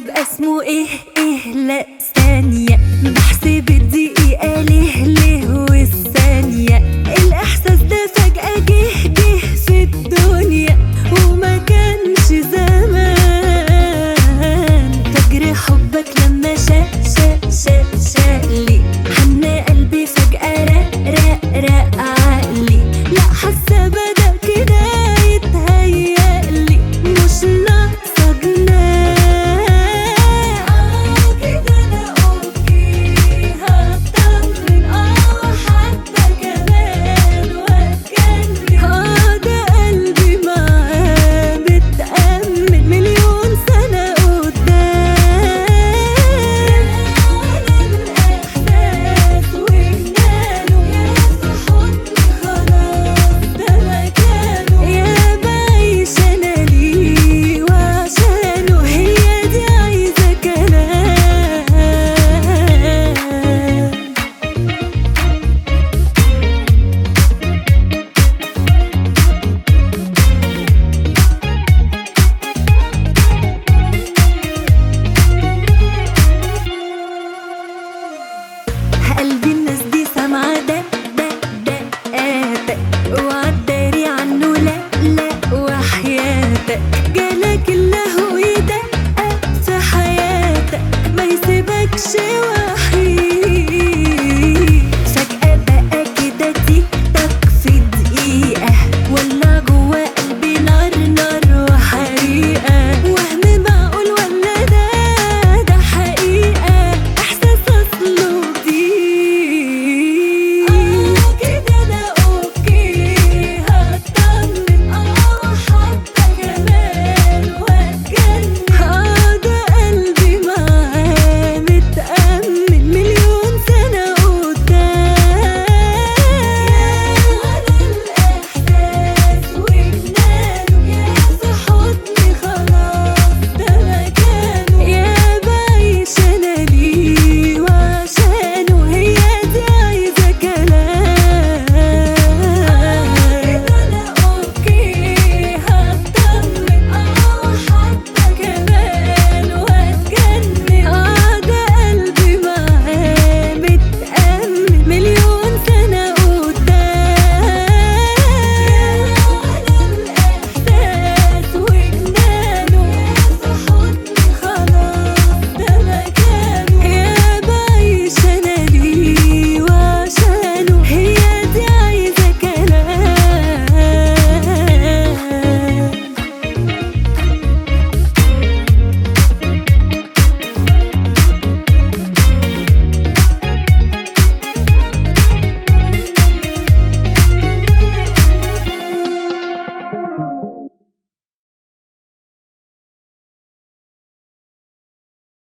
يبقى اسمه ايه ايه لا ثانية بحسب الدقيقة ليه ليه والثانية الإحساس ده فجأة جه جه في الدنيا وما كانش زمان فجر حبك لما شا شا شا شالي حن قلبي فجأة رق رق رق عقلي لا حاسة بدأ كده يتهيألي مش ناقصة جنان اه كده انا اوكي هطمن اه حتى كمان واتجنن اه ده قلبي معاه متأمن مليون سنة قدام الإحساس وجنانه يا في حضني خلاص ده مكانه يا بعيش أنا ليه وعشانه هي دي عايزة كلام قلبي الناس دي سامعة دق دق دقاتك